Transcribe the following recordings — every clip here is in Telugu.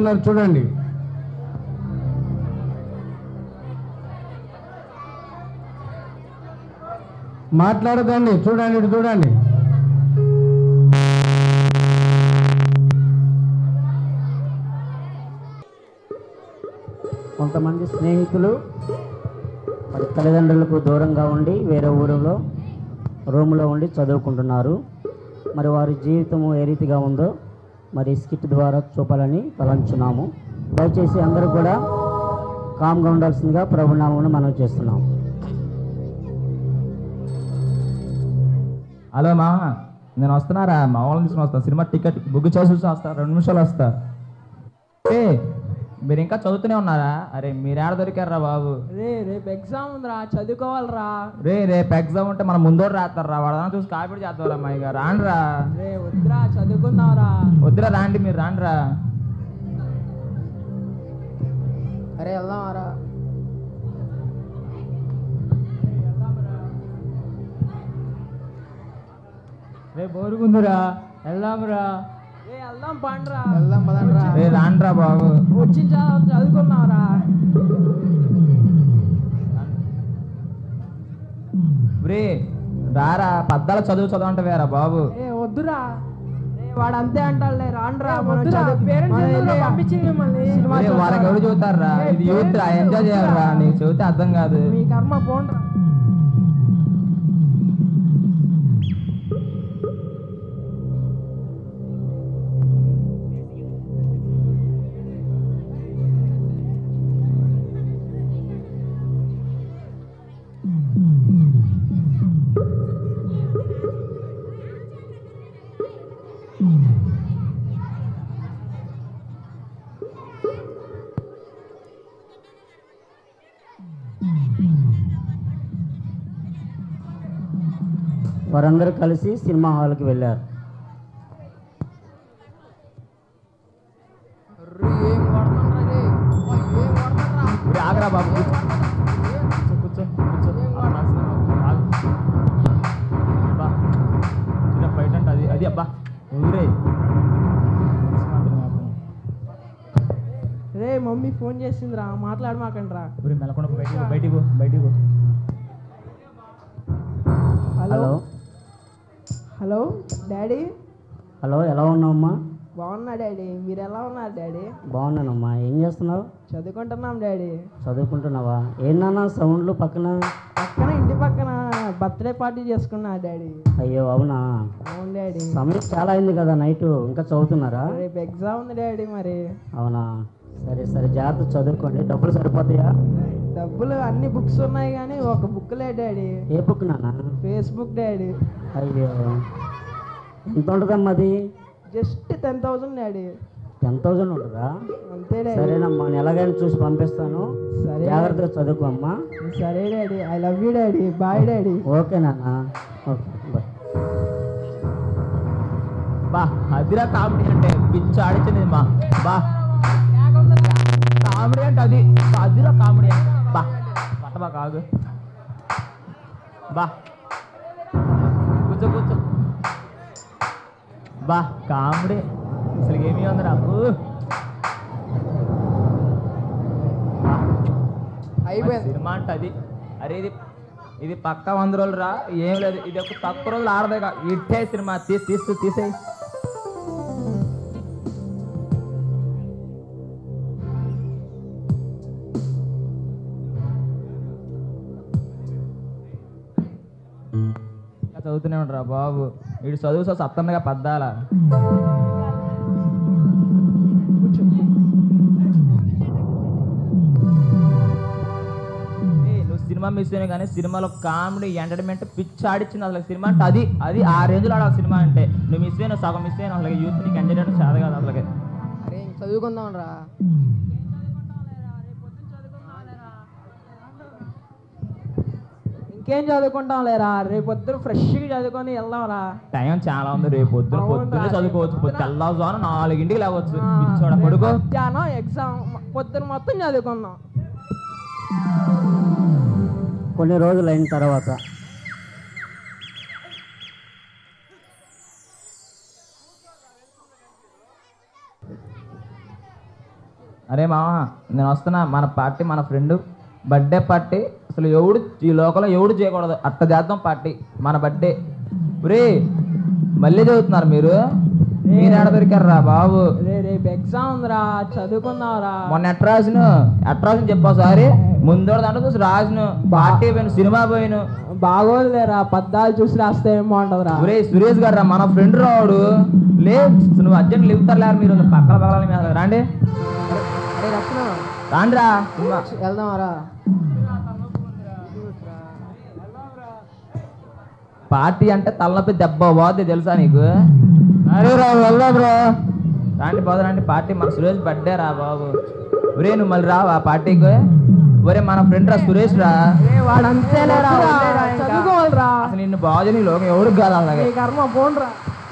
ఉన్నారు చూడండి మాట్లాడదండి చూడండి ఇటు చూడండి కొంతమంది స్నేహితులు మరి తల్లిదండ్రులకు దూరంగా ఉండి వేరే ఊరిలో రూమ్లో ఉండి చదువుకుంటున్నారు మరి వారి జీవితము ఏ రీతిగా ఉందో మరి స్కిట్ ద్వారా చూపాలని తలంచున్నాము దయచేసి అందరూ కూడా కామ్గా ఉండాల్సిందిగా ప్రభునామమును మనం చేస్తున్నాం హలో మా నేను వస్తున్నారా మా వాళ్ళని తీసుకుని వస్తా సినిమా టికెట్ బుక్ చేసి వస్తా రెండు నిమిషాలు వస్తా ఏ మీరు ఇంకా చదువుతూనే ఉన్నారా అరే మీరు ఏడ దొరికారా బాబు రే రేపు ఎగ్జామ్ ఉందిరా చదువుకోవాలిరా రే రేపు ఎగ్జామ్ ఉంటే మనం ముందోడు రాస్తారా వాడదాన్ని చూసి కాపీ చేద్దాంరా మా ఇక రాండ్రా రే వద్దురా చదువుకుందాంరా వద్దురా రాండి మీరు రాండ్రా అరే వెళ్దాంరా రే బోరుగుందిరా వెళ్దాంరా రే వెళ్దాం పండ్రా వెళ్దాం పదండ్రా రే రాండ్రా బాబు వచ్చిన చదువు చదువుకుందాంరా రే రారా పద్దాల చదువు చదవంట వేరా బాబు ఏ వద్దురా రే వాడు అంతే అంటాడులే రాండ్రా మనం చదువు పంపించి మిమ్మల్ని రే, వాళ్ళకి ఎవరు చదువుతారా ఇది యూత్ రా ఎంజాయ్ చేయాలరా నీకు చదివితే అర్థం కాదు మీ కర్మ పోండ్రా వారందరూ కలిసి సినిమా హాల్కి వెళ్ళారు ఏం కొడుతుండ్రా రే ఏం కొడుతుండ్రా రే, ఆగరా బాబు కూర్చో కూర్చో కూర్చో ఆగు. అబ్బా. చిన్న ఫైట్ అంటే అది అది అబ్బా ఊరే రే మమ్మీ ఫోన్ చేసిందిరా మాట్లాడమాకండ్రా ఊరే మెలకొండ బయటికి పో, బయటికి పో, బయటికి పో. Hello hello hello daddy hello ఎలా ఉన్నావమ్మా బాగున్నా డాడీ మీరు ఎలా ఉన్నారు డాడీ బాగున్నానమ్మా ఏం చేస్తున్నావు చదువుకుంటున్నాం డాడీ చదువుకుంటున్నావా ఏంటన్నా సౌండ్లు పక్కన పక్కన ఇంటి పక్కన బర్త్డే పార్టీ చేసుకున్నా డాడీ అయ్యో అవునా అవును డాడీ సమయం చాలా అయింది కదా నైట్ ఇంకా చదువుతున్నారా రేపు ఎగ్జామ్ ఉంది డాడీ మరి అవునా సరే సరే జాగ్రత్త చదువుకోండి డబ్బులు సరిపోతాయా డబ్బులు అన్ని బుక్స్ ఉన్నాయి కానీ ఒక బుక్ లే డాడీ ఏ బుక్ నాన్న ఫేస్బుక్ డాడీ అయ్యో ఎంత ఉంటుందమ్మా అది just ten thousand daddy ten thousand ఉంటుందా అంతే డాడీ సరేనమ్మా నేను ఎలాగైనా చూసి పంపిస్తాను సరే జాగ్రత్తగా చదువుకో అమ్మా సరే daddy I love you daddy bye daddy okay నాన్న ఓకే బాయ్ బా అదిరా కామెడీ అంటే పిచ్చి ఆడించింది మా బా కామెడీ అంటే అది అదిరా కామెడీ అంటే బా పట్టబా కాదు బా కూర్చో కూర్చో బా కామెడీ అసలు ఏమీ ఉందిరా అబ్బు బా, అయిపోయింది సినిమా అంటే అది అరే ఇది ఇది పక్క వంద రోజులు రా ఏం లేదు ఇది ఒక తక్కువ రోజులు ఆడదేగా ఇట్టే సినిమా తీసి తీసు తీసేయి ఇంకా చదువుతూనే ఉండరా బాబు వీడు చదువు సో సప్తమిగా పద్దాల ఏయ్, నువ్వు సినిమా మిస్ అయినా కానీ సినిమాలో కామెడీ ఎంటర్టైన్మెంట్ పిచ్చి ఆడిచ్చింది అసలు సినిమా అంటే అది అది ఆ రేంజ్లో ఆడాలి సినిమా అంటే నువ్వు మిస్ అయినా సగం మిస్ అయినా అసలు యూత్ నీకు ఎంటర్టైన్మెంట్ చాలా కాదు అసలు అరే ఇంక చదువుకుందాం రా ఇంకేం చదువుకుంటాం లేరా రేపు పొద్దున ఫ్రెష్గా చదువుకొని వెళ్దాం రా టైం చాలా ఉంది రేపు పొద్దున అవునురా, పొద్దున్నే రేపు చదువుకోవచ్చు పొద్దున- తెల్లవారుజామున నాలుగింటికి లేవచ్చు పిచ్చోడా పడుకో మధ్యాహ్నం ఎగ్జామ్ పొద్దున మొత్తం చదువుకుందాం కొన్ని రోజులు అయిన తర్వాత అరే మామ నేను వస్తున్నా మన పార్టీ మన ఫ్రెండ్ బర్త్డే పార్టీ అసలు ఎవడు ఈ లోకంలో ఎవడు చేయకూడదు అట్ట చేద్దాం పార్టీ మన బర్త్డే ఒరే మళ్ళీ చదువుతున్నారు మీరు మీరు ఎక్కడ దొరికారా బాబు రే రేపు ఎగ్జామ్ ఉందిరా చదువుకుందాంరా మొన్న ఎట్ట రాసిన ఎట్ట రాసిన చెప్పా సారి ముందు దాంట్లో చూసి రాసిన పార్టీ పోయిన సినిమా పోయిన బాగోదులేరా పద్దాలు చూసి రాస్తే ఏం బాగుంటుందిరా ఒరే సురేష్ గారు రా మన ఫ్రెండ్ రావుడు లే నువ్వు అర్జెంట్ లిగుతారు లేరు మీరు పక్కన పక్కన మీద రాండి అరే రత్న రాండిరా సినిమా వెళ్దాంరా పార్టీ అంటే తలనొప్పి దెబ్బ పోద్ది తెలుసా నీకు అరే రా వెళ్దాం రా రాండి పోదరండి పార్టీ మన సురేష్ బర్త్డే రా బాబు ఒరే నువ్వు మళ్ళీ రావా పార్టీకి ఒరే మన ఫ్రెండ్ రా సురేష్ రా వాడు అంతేలేరా చదువుకోవాలిరా అసలు నిన్ను బాగు నీ లోకం ఎవరికి కాదు అలాగే నీ కర్మ పోండ్రా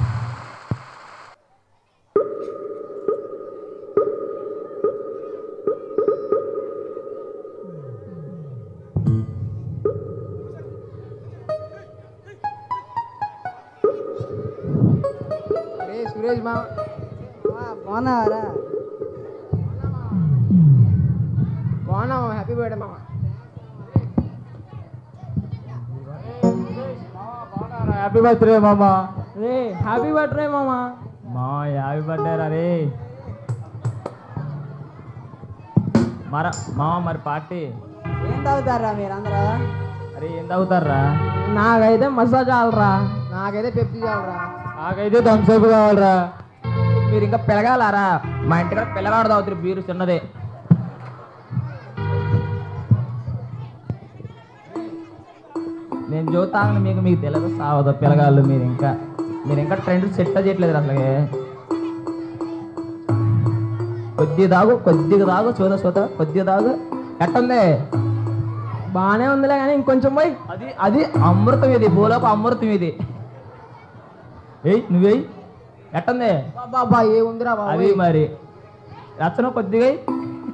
అరే సురేష్ మా బాగున్నావారా బాగున్నావా హ్యాపీ బర్త్డే మామ హ్యాపీ బర్త్డే మామ రే హ్యాపీ బర్త్డే మామ మా హ్యాపీ బర్త్డే రా రే మర మా మరి పార్టీ ఏం తాగుతారా మీరందరూ అరే ఏం తాగుతారా నాకైతే మసాజ్ చాలరా నాకైతే పెప్సీ చాలరా నాకైతే థమ్స్అప్ కావాలరా మీరు ఇంకా పిలగాలారా మా ఇంటికాడ పిల్లగాడు తాగుతారు బీరు చిన్నదే నేను చూస్తాను మీకు మీకు తెలియదు సావదు పిల్లగాళ్ళు మీరు ఇంకా మీరు ఇంకా ట్రెండ్ సెట్ చేయట్లేదు అసలు కొద్దిగా తాగు కొద్దిగా తాగు చూద చూద కొద్దిగా తాగు ఎట్టుంది బాగానే ఉందిలే కానీ ఇంకొంచెం పోయి అది అది అమృతం ఇది భూలోక అమృతం ఇది ఏయ్ నువ్వేయ్ ఎట్టుంది బాబా ఏ ఉందిరా బాబా అది మరి రచన కొద్దిగా ఎయ్.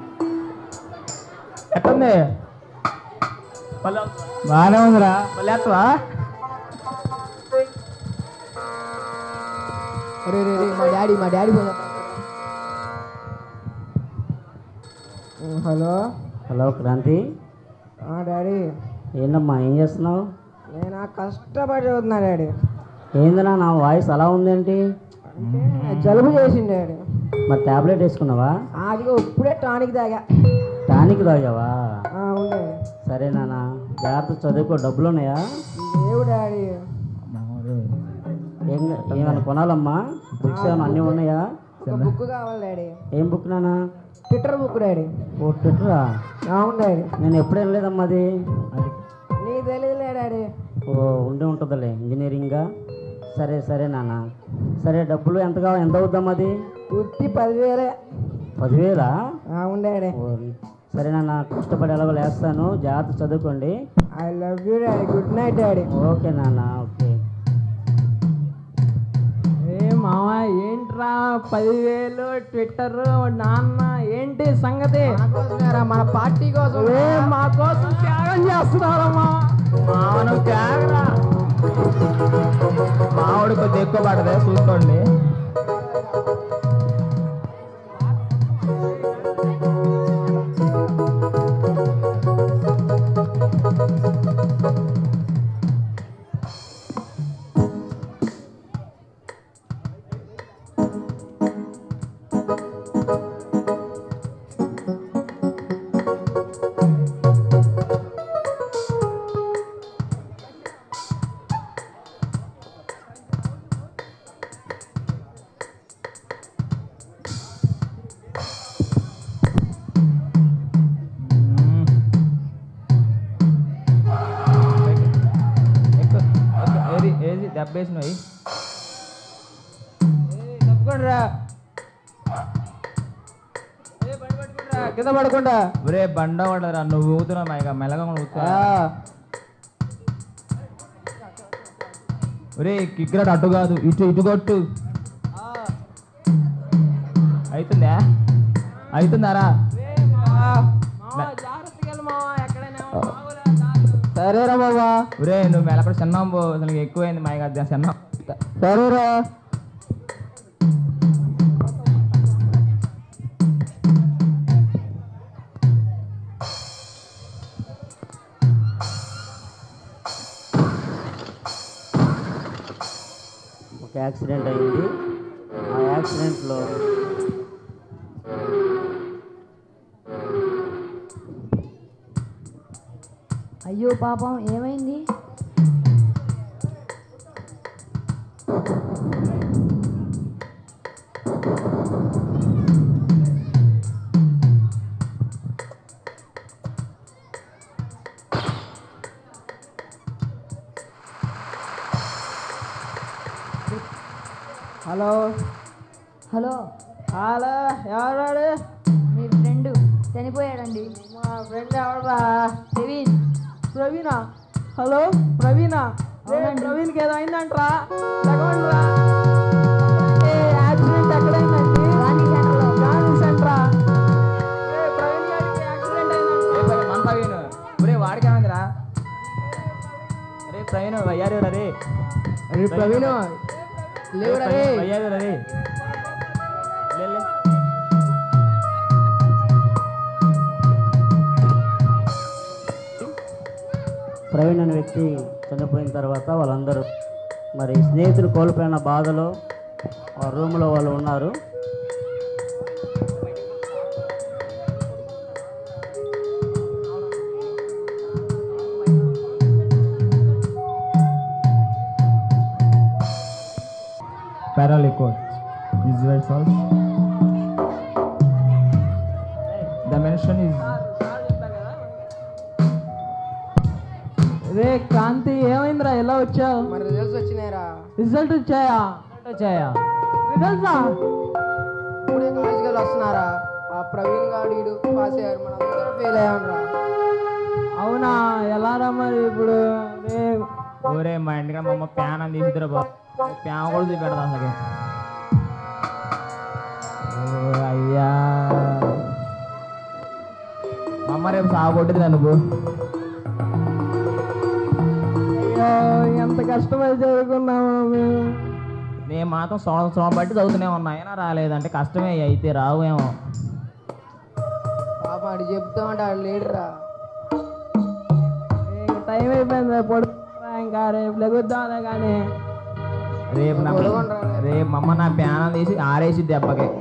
ఎట్టుంది మళ్ళీ బాగానే ఉందిరా మళ్ళీ ఎత్తవా అరే రే రే మా డాడీ మా daddy phone hello hello Kranthi daddy ఏంటమ్మా ఏం చేస్తున్నావు నేను కష్టపడి చదువుతున్నా డాడీ ఏందినా నా వాయిస్ అలా ఉందేంటి జలుబు చేసింది డాడీ మరి టాబ్లెట్ వేసుకున్నావా అదిగో ఇప్పుడే టానిక్ తాగా టానిక్ తాగావా ఉండే సరే నాన్న జాగ్రత్త చదువుకో డబ్బులు ఉన్నాయా లేవు డాడీ ఏం ఏమైనా కొనాలమ్మా బుక్స్ ఏమైనా అన్నీ ఉన్నాయా ఒక బుక్ కావాలి డాడీ ఏం బుక్ నాన్న ట్విట్టర్ బుక్ డాడీ ఓ ట్విట్టరా అవును డాడీ నేను ఎప్పుడు వెళ్ళలేదమ్మా అది నీకు తెలియదులే డాడీ ఓ ఉండి ఉంటుందిలే ఇంజనీరింగ్గా సరే సరే నాన్న సరే డబ్బులు ఎంత కావాలి ఎంత అవుద్దమ్మా అది ఉత్తి పదివేలే పదివేలా అవును డాడీ ఓ, సరే నాన్న కష్టపడి ఎలాగో లేస్తాను జాగ్రత్త చదువుకోండి I love you daddy good night daddy okay నాన్న ఓకే ఏ మామ ఏంట్రా పదివేలు ట్విట్టర్ నాన్న ఏంటి సంగతి మన పార్టీ కోసం మా కోసం త్యాగం చేస్తున్నారమ్మా మావను త్యాగరా మావాడు కొద్దిగా ఎక్కువ పడదే చూసుకోండి ఎక్కువ ఎక్కువ ఏది ఏది దెబ్బేసినవి తప్పకుండా కింద పడకుండా ఒరే బండ పడరా నువ్వు ఊగుతున్నావు మా ఇక మెల్లగా ఊగుతా ఒరే కిక్రాట్ అటు కాదు ఇటు ఇటు కొట్టు అవుతుందా అవుతుందారా జాగ్రత్తగా వెళ్ళు మామ ఎక్కడైనా సరేరా బాబా ఒరే నువ్వు మెల్లక్కడ చిన్నం పో అసలు ఎక్కువైంది మా ఇక చిన్నం సరేరా యాక్సిడెంట్ అయింది ఆ యాక్సిడెంట్లో అయ్యో పాపం ఏమైంది హలో హలో హలో ఎవరాడు మీ ఫ్రెండ్ చనిపోయాడండి మా ఫ్రెండ్ ఎవరా ప్రవీణ్ ప్రవీణ హలో ప్రవీణ రే అవునండి. ప్రవీణ్కి ఏదో అయిందంట్రా లగవండిరా ఏ యాక్సిడెంట్ ఎక్కడైందండి గాంధీ సెంటర్లో గాంధీ సెంటరా ఏ ప్రవీణ్ గారికి యాక్సిడెంట్ అయిందంట ఏ పై- మన ప్రవీణ్ ఒరే వాడికి ఏమైందిరా అరే ప్రవీణ్ అయ్యారు రే అరే ప్రవీణ్ లేవురా రే అయ్యారు రే లే, లే. ప్రవీణ్ అనే వ్యక్తి చనిపోయిన తర్వాత వాళ్ళందరూ మరి స్నేహితులు కోల్పోయిన బాధలో ఆ రూమ్లో వాళ్ళు ఉన్నారు Paralicote. This word false. The mention is రే క్రాంతి ఏమైందిరా ఎలా వచ్చావు మరి రిజల్ట్స్ వచ్చినాయిరా రిజల్ట్ వచ్చాయా వచ్చాయా రిజల్ట్సా ఇప్పుడే కాలేజ్కి వెళ్ళి వస్తున్నారా ఆ ప్రవీణ్ గాడు వీడు పాస్ అయ్యారు మన అందరం ఫెయిల్ అయ్యాం రా అవునా ఎలా రా మరి ఇప్పుడు రే ఊరే మా ఇంటికి మా అమ్మ ప్యాన్ అని తీసిద్దరు బాబు ప్యాన్ కూడా చూపెడతా అసలు ఓ అయ్యా మా అమ్మ రేపు సాగొట్టింది నువ్వు అయ్యో ఎంత కష్టపడి చదువుకున్నాము మేము నేను మాత్రం సంవత్సరం బట్టి చదువుతూనే ఉన్నా అయినా రాలేదంటే కష్టమే అయితే రావేమో పాప అడి చెప్తామంటే ఆడు లేడురా ఇంక టైం అయిపోయింది రేపు పడుకుంటా ఇంకా రేపు లెగుద్దాంలే కానీ రేపు నా రేపు మా అమ్మ నా ప్యాన్ తీసి ఆరేసి దెబ్బకి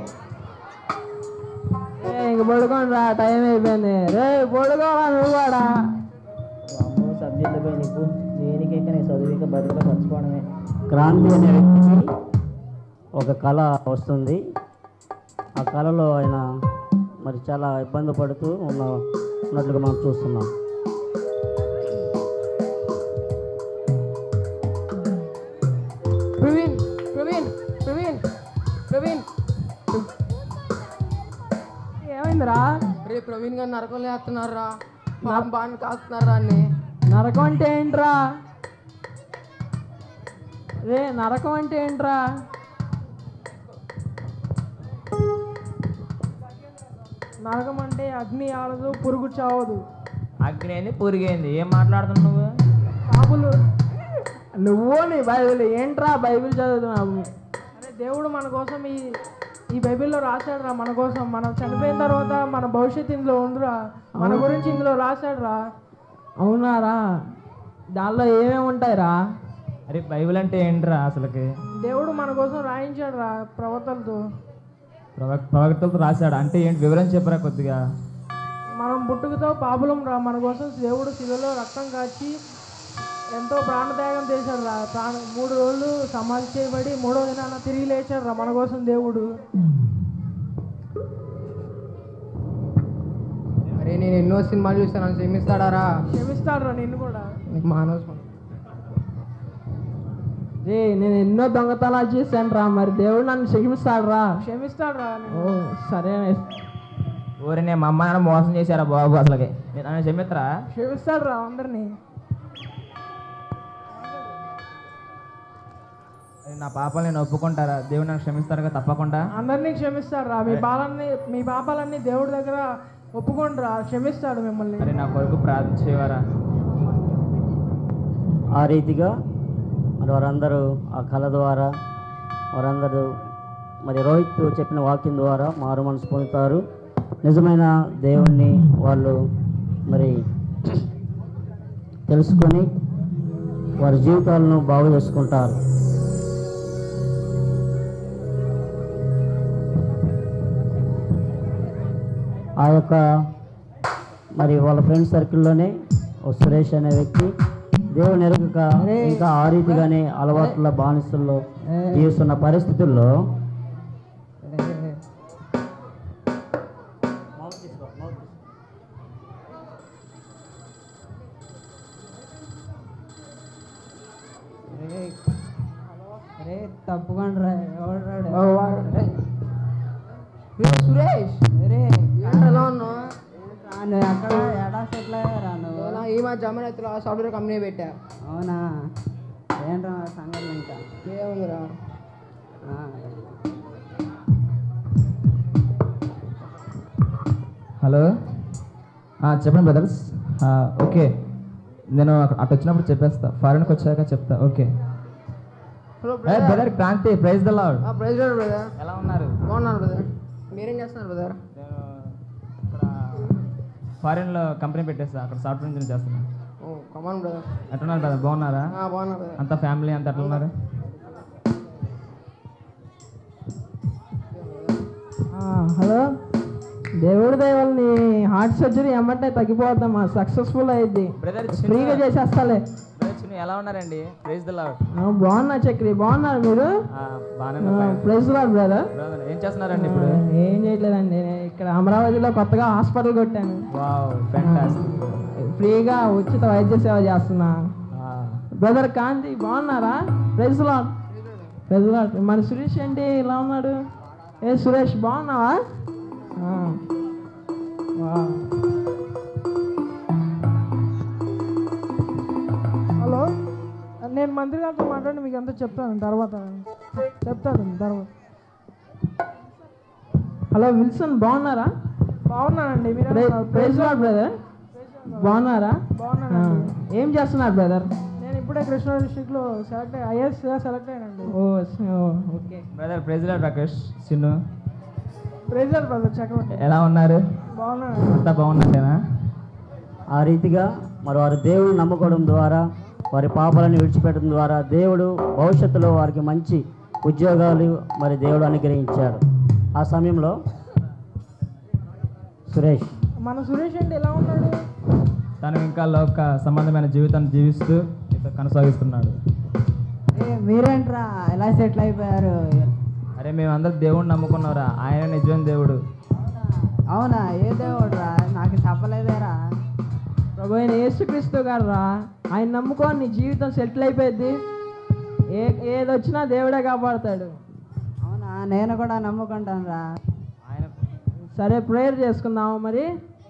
ఏ, ఇంక పడుకోండి రా టైం అయిపోయింది రే పడుకోవా నువ్వు కూడా అమ్మో సబ్జెక్టులపై నీకు దేనికైతే నీ చదువుక బతుకులో చచ్చిపోవడమే క్రాంతి అనే వ్యక్తికి ఒక కళ వస్తుంది ఆ కళలో ఆయన మరి చాలా ఇబ్బంది పడుతూ ఉన్న ఉన్నట్లుగా మనం చూస్తున్నాం ప్రవీణ్ ప్రవీణ్ ప్రవీణ్ ప్రవీణ్ ఏమైందిరా రే ప్రవీణ్ గారు నరకం లేస్తున్నారు రా పాపం బాగా కాస్తున్నారు అన్ని నరకం అంటే ఏంట్రా రే నరకం అంటే ఏంట్రా నరకం అంటే అగ్ని ఆడదు పురుగు చావదు అగ్ని అయింది పురిగైంది ఏం మాట్లాడుతున్నావు నువ్వు పాపులు నువ్వు నీ బైబిల్ ఏంట్రా బైబిల్ చదువుతున్నావు అరే దేవుడు మన కోసం ఈ ఈ బైబిల్లో రాశాడురా మన కోసం మనం చనిపోయిన తర్వాత మన భవిష్యత్తు ఇందులో ఉందిరా మన గురించి ఇందులో రాశాడురా అవునారా దానిలో ఏమేమి ఉంటాయిరా అరే బైబిల్ అంటే ఏంట్రా అసలుకి దేవుడు మన కోసం రాయించాడురా ప్రవర్తనతో ప్రవక్త ప్రవక్తలతో రాశాడు అంటే ఏంటి వివరం చెప్పరా కొద్దిగా మనం పుట్టుకతో పాపులం రా మన కోసం దేవుడు శిలలో రక్తం కాచి ఎంతో ప్రాణత్యాగం చేశాడు రా ప్రాణ మూడు రోజులు సమాధి చేయబడి మూడో దినాన తిరిగి లేచాడు రా మన కోసం దేవుడు అరే నేను ఎన్నో సినిమాలు చూస్తాను నన్ను క్షమిస్తాడారా క్షమిస్తాడు రా నిన్ను కూడా నీకు మానవ రే నేను ఎన్నో దొంగతనాలు చేశాను రా మరి దేవుడు నన్ను క్షమిస్తాడు రా క్షమిస్తాడు రా ఓ సరే ఊరి నేను మా అమ్మ నాన్న మోసం చేశారా బాబు అసలుకి నేను నన్ను క్షమిత్రా క్షమిస్తాడు రా అందరినీ అరే నా పాపాలు నేను ఒప్పుకుంటారా దేవుడు నన్ను క్షమిస్తారుగా తప్పకుండా అందరినీ క్షమిస్తాడు రా మీ బాలన్నీ మీ పాపాలన్నీ దేవుడి దగ్గర ఒప్పుకోండి రా క్షమిస్తాడు మిమ్మల్ని అరే నా కొడుకు ప్రార్థన చేయవారా ఆ రీతిగా మరి వారందరూ ఆ కళ ద్వారా వారందరూ మరి రోహిత్ చెప్పిన వాక్యం ద్వారా మారు మనసు పొందుతారు నిజమైన దేవుణ్ణి వాళ్ళు మరి తెలుసుకొని వారి జీవితాలను బాగు చేసుకుంటారు ఆ యొక్క మరి వాళ్ళ ఫ్రెండ్ సర్కిల్లోనే ఓ సురేష్ అనే వ్యక్తి దేవుని ఎరుగక ఇంకా ఆ రీతిగానే అలవాట్ల బానిసల్లో జీవిస్తున్న పరిస్థితుల్లో తప్పకుండా రా ఎవడు రాడు ఓ, వాడు. రే, ఏ, సురేష్ రే ఏంటి ఎలా ఉన్నావు రాను అక్కడ ఎడా సెటిల్ అయ్యారా నువ్వు నేను ఈ మా జమనెత్తులో సాఫ్ట్వేర్ కంపెనీ పెట్టా అవునా ఏంట్రా సంగతి ఇంకా ఏముందిరా ఆ, హలో ఆ, చెప్పండి బ్రదర్స్ ఓకే నేను అక్కడ అటు వచ్చినప్పుడు చెప్పేస్తా ఫారెన్కి వచ్చాక చెప్తా okay hello brother Kranthi praise the Lord president brother ఎలా ఉన్నారు బాగున్నాను బ్రదర్ మీరేం చేస్తున్నారు బ్రదర్ నేను ఇక్కడ ఫారెన్లో కంపెనీ పెట్టేస్తా అక్కడ సాఫ్ట్వేర్ ఇంజనీర్ చేస్తున్నా ఓ కమాన్ బ్రదర్ ఎట్లున్నారు బ్రదర్ బాగున్నారా బాగున్నా బ్రదర్ అంతా ఫ్యామిలీ అంతా ఎట్లున్నారు హలో దేవుడి దయవల్ల నీ హార్ట్ సర్జరీ ఎమ్మంటే తగ్గిపోతామా సక్సెస్ఫుల్ అయింది బ్రదర్ ఫ్రీగా చేసేస్తాలే చిన్న ఎలా ఉన్నారండి ప్రైజ్ ద లాడ్ ఆ, బాగున్నా చక్రి బాగున్నారు మీరు బాగానే ప్రైజ్ లాడ్ బ్రదర్ బ్రదర్ ఏం చేస్తున్నారండి ఇప్పుడు ఏం చేయట్లేదండి నేను ఇక్కడ అమరావతిలో కొత్తగా హాస్పిటల్ కొట్టాను వావ్ ఫ్యాంటాస్టిక్ ఫ్రీగా ఉచిత వైద్య సేవ చేస్తున్నా బ్రదర్ కాంతి బాగున్నారా ప్రైజ్ లాడ్ ప్రైజ్ లాడ్ మన సురేష్ ఏంటి ఇలా ఉన్నాడు ఏ సురేష్ బాగున్నావా ఆ. వావ్. హలో నేను మంత్రి గారితో మాట్లాడి మీకు అంతా చెప్తాను తర్వాత చెప్తాను తర్వాత హలో విల్సన్ బాగున్నారా బాగున్నానండి మీరు ప్రైజ్ లాడ్ బ్రదర్ బాగున్నారా బాగున్నాను ఏం చేస్తున్నారు బ్రదర్ నేను ఇప్పుడే కృష్ణా డిస్ట్రిక్ట్ లో సెలెక్ట్ ఐఎస్ సెలెక్ట్ అయ్యానండి oh okay brother praise Lord Rakesh Chinnu praise Lord brother Chakravarthi ఎలా ఉన్నారు బాగున్నాను అంతా బాగున్నట్టేనా ఆ రీతిగా మరి వారి దేవుడు నమ్ముకోవడం ద్వారా వారి పాపాలను విడిచిపెట్టడం ద్వారా దేవుడు భవిష్యత్తులో వారికి మంచి ఉద్యోగాలు మరి దేవుడు అనుగ్రహించాడు ఆ సమయంలో సురేష్ మన సురేష్ అంటే ఎలా ఉన్నాడు తను ఇంకా లోక సంబంధమైన జీవితాన్ని జీవిస్తూ ఇక కొనసాగిస్తున్నాడు ఏ మీరేంట్రా ఎలా సెటిల్ అయిపోయారు అరే మేమందరం దేవుడిని నమ్ముకున్నారా ఆయన నిజమైన దేవుడు అవునా ఏ దేవుడు రా నాకు చెప్పలేదేరా ప్రభు అయిన యేసుక్రీస్తు గారు రా ఆయన నమ్ముకో నీ జీవితం సెటిల్ అయిపోయింది ఏ ఏది వచ్చినా దేవుడే కాపాడతాడు అవునా నేను కూడా నమ్ముకుంటాను రా ఆయన సరే ప్రేయర్ చేసుకుందాము మరి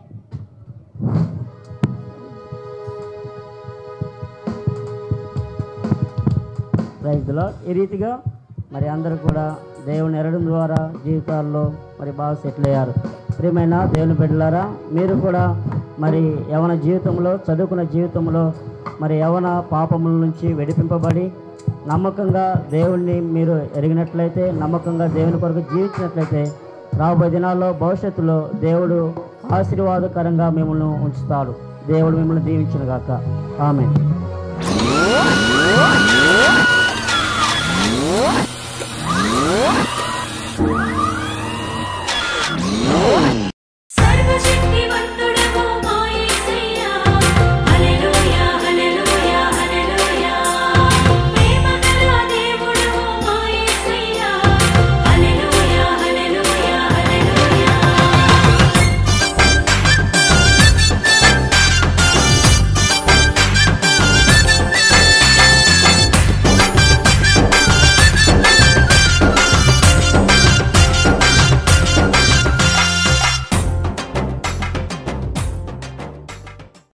ప్రైజ్లో ఈ రీతిగా మరి అందరూ కూడా దేవుని ఎరడం ద్వారా జీవితాల్లో మరి బాగా సెటిల్ అయ్యారు ప్రియమైన దేవుని బిడ్డలారా మీరు కూడా మరి యవన జీవితంలో చదువుకున్న జీవితంలో మరి యవన పాపముల నుంచి విడిపింపబడి నమ్మకంగా దేవుణ్ణి మీరు ఎరిగినట్లయితే నమ్మకంగా దేవుని కొరకు జీవించినట్లయితే రాబోయే దినాల్లో భవిష్యత్తులో దేవుడు ఆశీర్వాదకరంగా మిమ్మల్ని ఉంచుతాడు దేవుడు మిమ్మల్ని దీవించును గాక ఆమె